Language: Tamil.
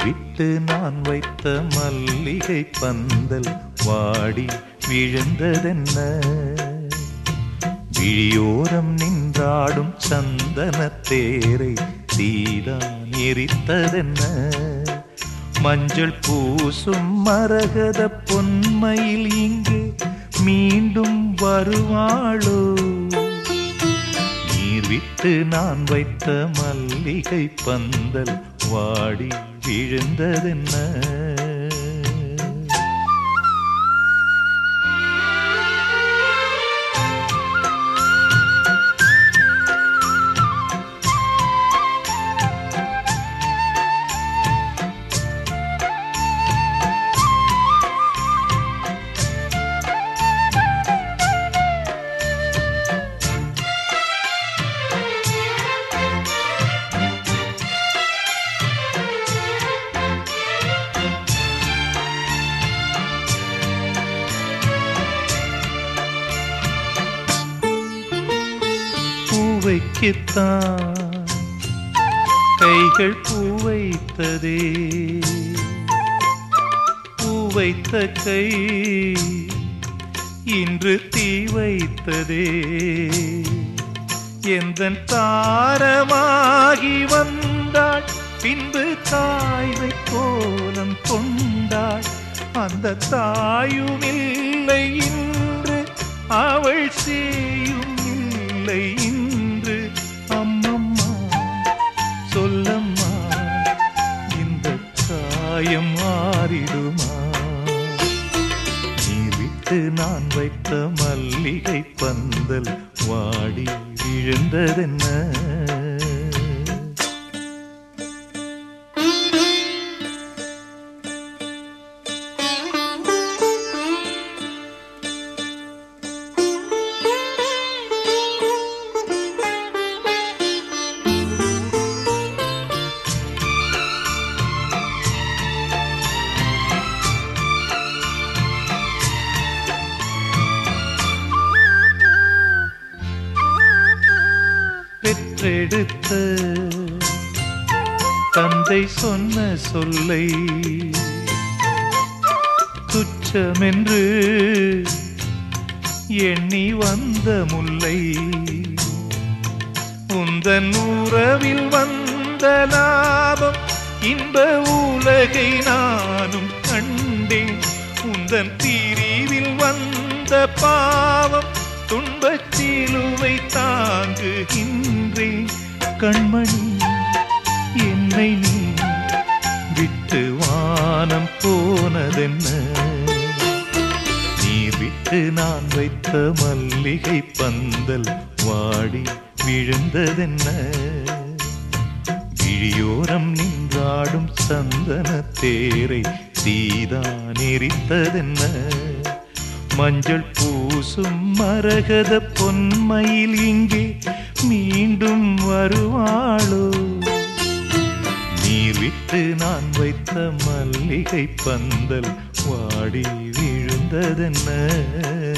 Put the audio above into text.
விட்டு நான் வைத்த மல்லிகை பந்தல் வாடி விழுந்ததென்ன விழியோரம் நின்றாடும் சந்தன தேரை தீதான் எரித்ததென்ன மஞ்சள் பூசும் மரகத பொன்மையில் இங்கு மீண்டும் வருவாளோ நீர் விட்டு நான் வைத்த மல்லிகை பந்தல் வாடி விழுந்ததென்ன பூவைக்குத்தான் கைகள் பூ வைத்ததே பூ வைத்த கை இன்று தீ வைத்ததே எந்த தாரமாகி வந்தாள் பின்பு தாய்மை கோலம் கொண்டாள் அந்த தாயும் இல்லை இன்று அவள் சேயும் இல்லை இன்று அம்மம்மா சொல்லம்மா இந்த காயம் மாறிடுமா நீ விட்டு நான் வைத்த மல்லிகை பந்தல் வாடி விழுந்ததென்ன பெற்றெடுத்த தந்தை சொன்ன சொல்லை துச்சமென்று எண்ணி வந்த முல்லை உந்தன் உறவில் வந்த லாபம் இன்ப உலகை நானும் கண்டேன் உந்தன் பிரிவில் வந்த பாவம் துன்பச் சிலுவை தாங்குகின்றேன் கண்மணி என்னை நீ விட்டு வானம் போனதென்ன நீ விட்டு நான் வைத்த மல்லிகை பந்தல் வாடி விழுந்ததென்ன விழியோரம் நின்றாடும் சந்தன தேரை தீதான் எரித்ததென்ன மஞ்சள் பூசும் மரகத பொன்மையில் இங்கே மீண்டும் வருவாளோ நீர் விட்டு நான் வைத்த மல்லிகை பந்தல் வாடி விழுந்ததென்ன